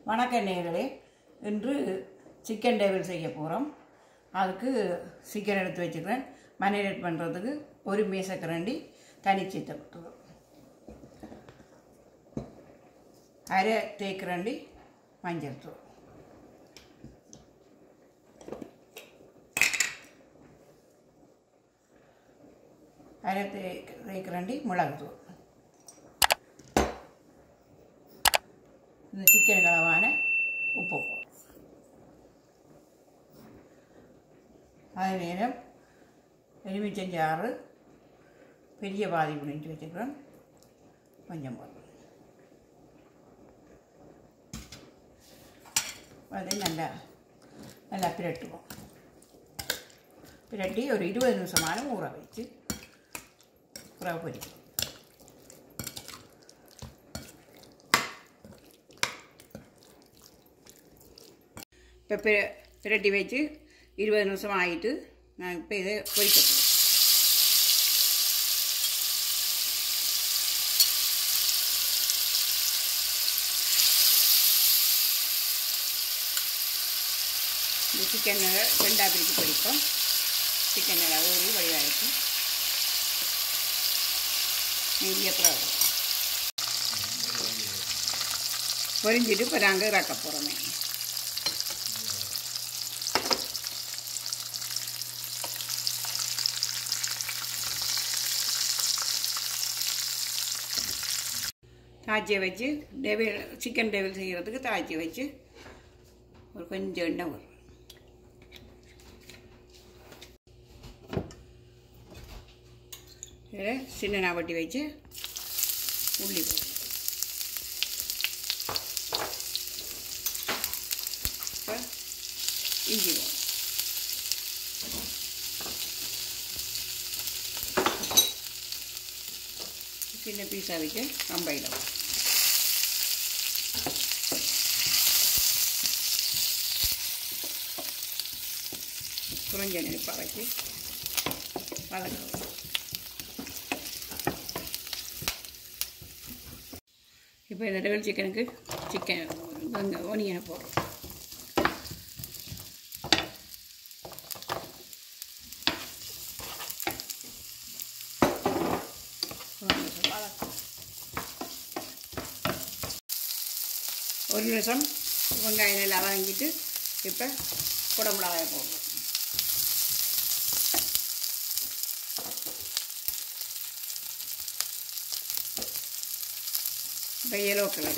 வணக்கம் நேர்களே இன்று சிக்கன் டேபிள் செய்ய போகிறோம் அதுக்கு சிக்கன் எடுத்து வச்சுக்கிறேன் மரினேட் பண்ணுறதுக்கு ஒரு மேசக்கரண்டி தனிச்சித்தூள் அரை தேக்கரண்டி மஞ்சள் தூள் அரை தே தேக்கரண்டி மிளகுத்தூள் இந்த சிக்கன் கலவான உப்பு போடும் அதே நேரம் எலுமிச்சஞ்சாறு பெரிய பாதி புளிஞ்சு வச்சுக்கிறோம் கொஞ்சம் போதும் அதை நல்லா நல்லா பிரட்டுவோம் பிரட்டி ஒரு இருபது நிமிஷமான ஊற வச்சு ஊற பொரிக்கும் இப்போ பிர பிரட்டி வச்சு இருபது நிமிஷம் ஆகிட்டு நான் இப்போ இதை பொரிக்க போகிறேன் இந்த சிக்கன் ரெண்டாக பிரித்து பொரிப்போம் சிக்கன் நல்லா ஊறி வடிவாக இருக்கும் நெய்ய அப்புறம் பொரிஞ்சிட்டு இப்போ நாங்கள் இறக்க போகிறோமே தாச்சியை வச்சு டேபிள் சிக்கன் டேபிள் செய்கிறதுக்கு தாச்சி வச்சு ஒரு கொஞ்சம் எண்ணெய் வரும் இதில் சின்ன நாவட்டி வச்சு உள்ளி போடும் இப்போ இஞ்சி போடும் சின்ன பீஸாக வச்சு கம்பையில் குறைஞ்ச நெருப்பாக வச்சு வதக்க இப்போ இந்த டபுள் சிக்கனுக்கு சிக்கன் வெங்க ஒனியனை போடுறோம் ஒரு நிமிஷம் வெங்காயம் நல்லா வாங்கிட்டு இப்போ குடமிளகாய போடுறோம் இப்போ எல்லோ கலர்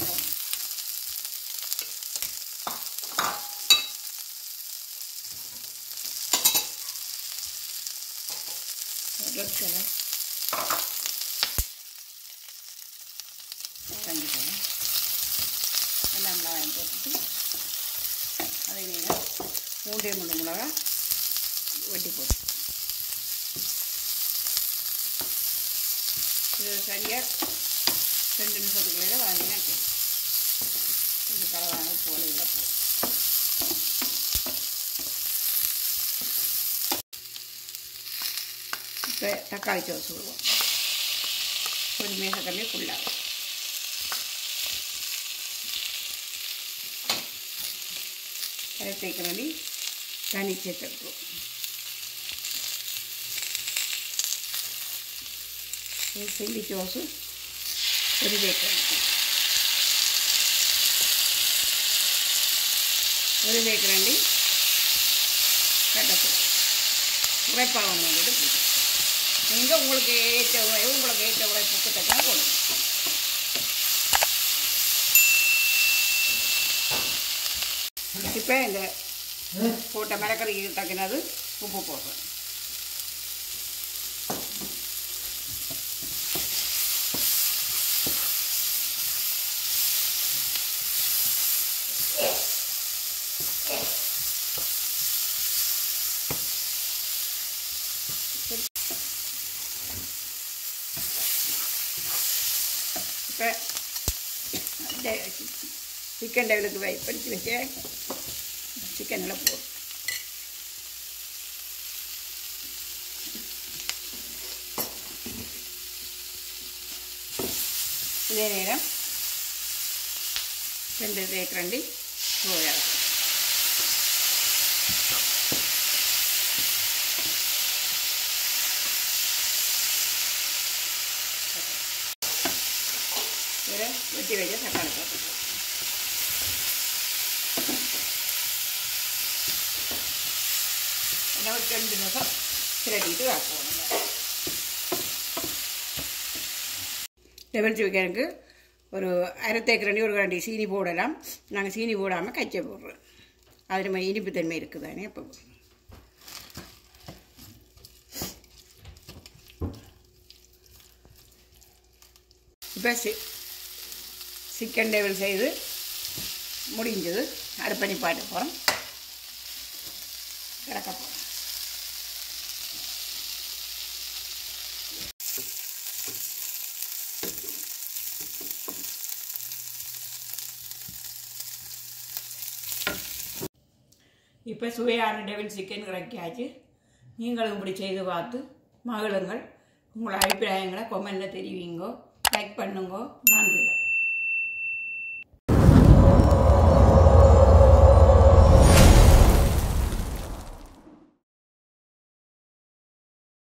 ரெட் கலர் வாங்கிக்கலாம் எல்லாம் மிளகாயம் போட்டுட்டு அதே நேரம் மூன்றே மூணு மிளகா வெட்டி போட்டு இது சரியாக ரெண்டு நிமிஷத்துக்குள்ளே வாங்கினா சரி கொஞ்சம் கலவாங்க போல இதில் போடும் இப்போ தக்காளி சோஸ் விடுவோம் ஒரு மேசக்கல்லே ஃபுல்லாக அதை தேய்க்க வேண்டி தனி சேர்த்துருக்கோம் சில்லி சோஸு ஒரு தேக்கரண்டி ஒரு தேக்கரண்டி கட்டப்பு உரைப்பாகம் வேண்டியது பிடிக்கும் நீங்கள் உங்களுக்கு ஏற்ற உரை உங்களுக்கு ஏற்ற உரைப்புக்கு தக்கன போடுங்க இப்போ இந்த போட்ட மிளகறிக்கு தக்கினது உப்பு போடுறேன் இப்போ சிக்கன் டெவலுக்கு வை படித்து வச்சு சிக்கன் எல்லாம் போடும் இதே நேரம் ரெண்டு தேக்கரண்டி சோயா வேறு வெட்டி வச்ச தக்காளி போட்டுக்கலாம் என்ன ஒரு ரெண்டு நிமிஷம் திரட்டிட்டு ஆக்குவோம் டெபிள் சிக்கனுக்கு ஒரு அரை தேக்கரண்டி ஒரு கரண்டி சீனி போடலாம் நாங்கள் சீனி போடாமல் கச்சை போடுறோம் அதில் மாதிரி இனிப்பு தன்மை இருக்குதானே அப்போ இப்போ சி சிக்கன் டேபிள் செய்து முடிஞ்சது அடுப்பணி பாட்டு போகிறோம் கிடக்க போகிறோம் இப்போ சுவையான டெவில் சிக்கன் இறக்கியாச்சு நீங்களும் இப்படி செய்து பார்த்து மகளுங்கள் உங்களோட அபிப்பிராயங்களை கொமெண்டில் தெரிவிங்கோ லைக் பண்ணுங்கோ நன்றிகள்